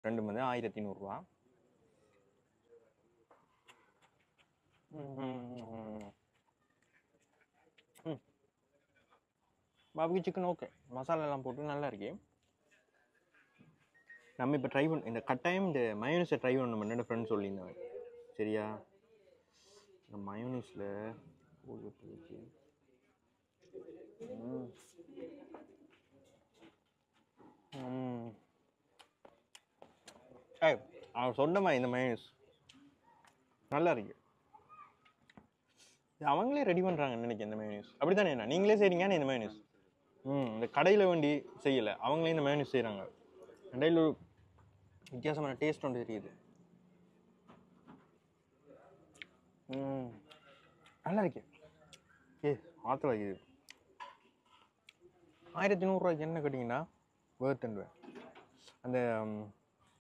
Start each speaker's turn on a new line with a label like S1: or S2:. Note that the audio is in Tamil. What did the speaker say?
S1: ரெண்டு வந்து ஆயிரத்தி நூறுரூவா பாபிக்கு சிக்கன் ஓகே மசாலா எல்லாம் போட்டு நல்லா இருக்கு நம்ம இப்போ ட்ரை பண்ண இந்த கட்டாயம் இந்த மயோனிஸை ட்ரை பண்ண என்னோட ஃப்ரெண்ட் சொல்லியிருந்தாங்க சரியா இந்த மயோனிஸில் வச்சு ம். ம். ஏய் அவன் சொன்ன மாதிரி இந்த மயோனிஸ் நல்லா இருக்கு இது அவங்களே ரெடி பண்ணுறாங்கன்னு நினைக்கிறேன் இந்த மயோனிஸ் அப்படி தானே என்ன நீங்களே செய்றீங்கன்னு இந்த மயோனிஸ் ம் இந்த கடையில் வேண்டி செய்யலை அவங்களே இந்த மயோனிஸ் செய்கிறாங்க கடையில் ஒரு வித்தியாசமான டேஸ்ட் ஒன்று தெரியுது ம் நல்லா இருக்கு ஏ ஆற்றுல இது ஆயிரத்தி நூறுரூவாய்க்கு என்ன கட்டிங்கன்னா வேர்த்துண்டுவேன் அந்த ம்,